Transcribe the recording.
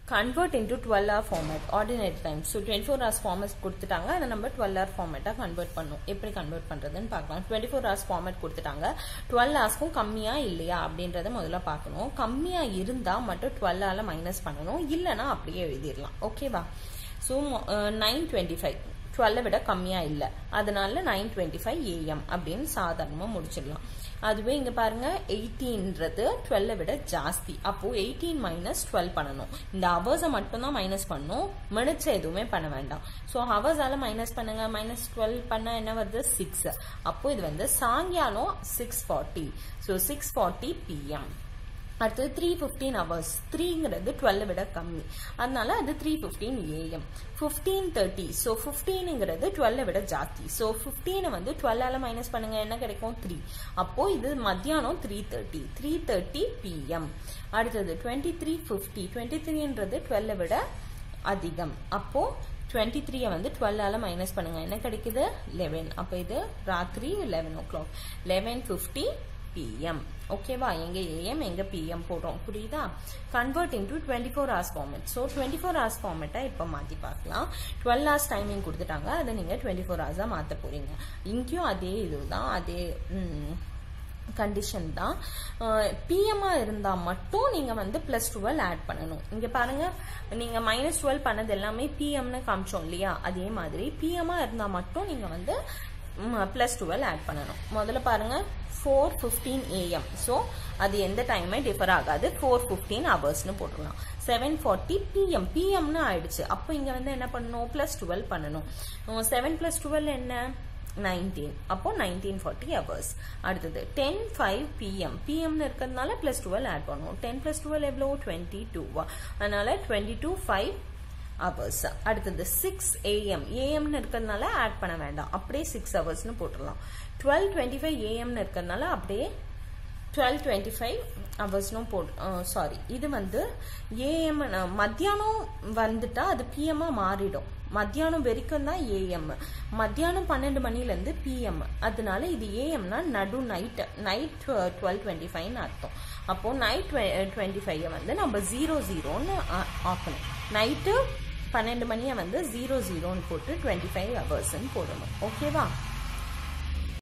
convert into twelve hour format ordinary time so twenty four hours format கொடுத்துட்டாங்க அதை நம்ம twelve hour ஃபார்மேட்டாக convert பண்ணும் எப்படி கன்வெர்ட் பண்ணுறதுன்னு பார்க்கலாம் டுவெண்ட்டி ஃபோர் ஹவர்ஸ் ஃபார்மேட் கொடுத்துட்டாங்க டுவெல் ஹவர்ஸ்க்கும் கம்மியாக இல்லையா அப்படின்றத முதல்ல பார்க்கணும் கம்மியாக இருந்தால் மட்டும் டுவெல் ஹவரில் மைனஸ் பண்ணணும் இல்லைனா அப்படியே எழுதிடலாம் ஓகேவா ஸோ நைன் டுவெண்ட்டி ஃபைவ் டுவெல்லை விட கம்மியாக இல்லை அதனால நைன் டுவெண்ட்டி ஃபைவ் ஏஎம் அப்படின்னு சாதாரணமாக முடிச்சிடலாம் அதுவே இங்கே பாருங்க எயிட்டீன்றது டுவெல்லை விட ஜாஸ்தி அப்போ எயிட்டீன் மைனஸ் டுவெல் பண்ணணும் இந்த ஹவர்ஸை மட்டும்தான் மைனஸ் பண்ணும் மினிட்ஸ் எதுவுமே பண்ண வேண்டாம் ஸோ ஹவர்ஸால மைனஸ் பண்ணுங்க மைனஸ் டுவெல் பண்ண என்ன வருது சிக்ஸ் அப்போ இது வந்து சாயங்காலம் six forty so six forty PM அடுத்தது த்ரீ ஃபிஃப்டீன் ஹவர்ஸ் த்ரீங்கிறது டுவெல் விட கம்மி அதனால அது three fifteen AM fifteen thirty so ஃபிஃப்டீனுங்கிறது டுவெல்லை விட ஜாஸ்தி ஸோ ஃபிஃப்டீனை வந்து டுவெல்லால் மைனஸ் பண்ணுங்க என்ன கிடைக்கும் த்ரீ அப்போ இது மத்தியானம் three thirty three thirty PM அடுத்தது டுவெண்ட்டி த்ரீ ஃபிஃப்டி டுவெண்ட்டி த்ரீன்றது டுவெல்லை விட அதிகம் அப்போ டுவெண்ட்டி த்ரீயை வந்து டுவெல்லால் மைனஸ் பண்ணுங்க என்ன கிடைக்குது லெவன் அப்போ இது ராத்திரி eleven o'clock eleven fifty PM ஓகேவா எங்க ஏஎம் எங்க பிஎம் போடுறோம் புரியுதா convert into twenty four hours format so twenty four hours ஃபார்மேட்டை இப்போ மாற்றி பார்க்கலாம் டுவெல் ஹவர்ஸ் டைமிங் கொடுத்துட்டாங்க அதை நீங்கள் டுவெண்ட்டி ஃபோர் ஹவர்ஸாக மாற்ற போறீங்க இங்கேயும் அதே இதுதான் அதே கண்டிஷன் தான் பிஎம்ஆ இருந்தால் மட்டும் நீங்கள் வந்து ப்ளஸ் டுவெல் ஆட் பண்ணணும் இங்கே பாருங்கள் நீங்கள் மைனஸ் டுவெல் பண்ணது எல்லாமே பிஎம்னு காமிச்சோம் இல்லையா அதே மாதிரி பிஎம்ஆ இருந்தால் மட்டும் நீங்கள் வந்து ப்ளஸ் டுவெல் ஆட் பண்ணணும் முதல்ல பாருங்கள் ஃபோர் ஃபிஃப்டீன் ஏஎம் ஸோ அது எந்த டைமே டிஃபர் ஆகாது ஃபோர் ஃபிஃப்டீன் ஹவர்ஸ்னு போட்டுடலாம் செவன் ஃபார்ட்டி பிஎம் பிஎம்னு ஆயிடுச்சு அப்போ இங்கே வந்து என்ன பண்ணணும் ப்ளஸ் டுவெல் பண்ணணும் செவன் ப்ளஸ் டுவெல் என்ன நைன்டீன் அப்போ நைன்டீன் ஃபார்ட்டி ஹவர்ஸ் அடுத்தது டென் ஃபைவ் பிஎம் பிஎம்னு இருக்கிறதுனால ப்ளஸ் டுவெல் ஆட் பண்ணுவோம் டென் ப்ளஸ் டுவெல் எவ்வளோ டுவெண்ட்டி டூவா அதனால டுவெண்ட்டி டூ ஃபைவ் ஹவர்ஸ் அடுத்தது சிக்ஸ் ஏஎம் ஏஎம்னு இருக்கிறதுனால ஆட் பண்ண வேண்டாம் அப்படியே சிக்ஸ் ஹவர்ஸ்னு போட்டுடலாம் டுவெல் டுவெண்ட்டி ஃபைவ் ஏஎம்னு இருக்கிறதுனால அப்படியே டுவெல் டுவெண்ட்டி ஃபைவ் ஹவர்ஸ்னும் போட் சாரி இது வந்து ஏஎம் மத்தியானம் வந்துட்டா அது பிஎம்மா மாறிடும் மத்தியானம் வரைக்கும் தான் ஏஎம் மத்தியானம் பன்னெண்டு மணிலேருந்து பிஎம் அதனால இது ஏஎம்னா நடு நைட் நைட் டுவெல் டுவெண்ட்டி ஃபைவ்னு அர்த்தம் அப்போ நைட் டுவெண்ட்டி ஃபைவ் வந்து நம்ம ஜீரோ ஜீரோன்னு ஆக்கணும் நைட்டு பன்னெண்டு மணியை வந்து ஜீரோ ஜீரோன்னு போட்டு டுவெண்ட்டி ஃபைவ் ஹவர்ஸ்ன்னு போடணும் ஓகேவா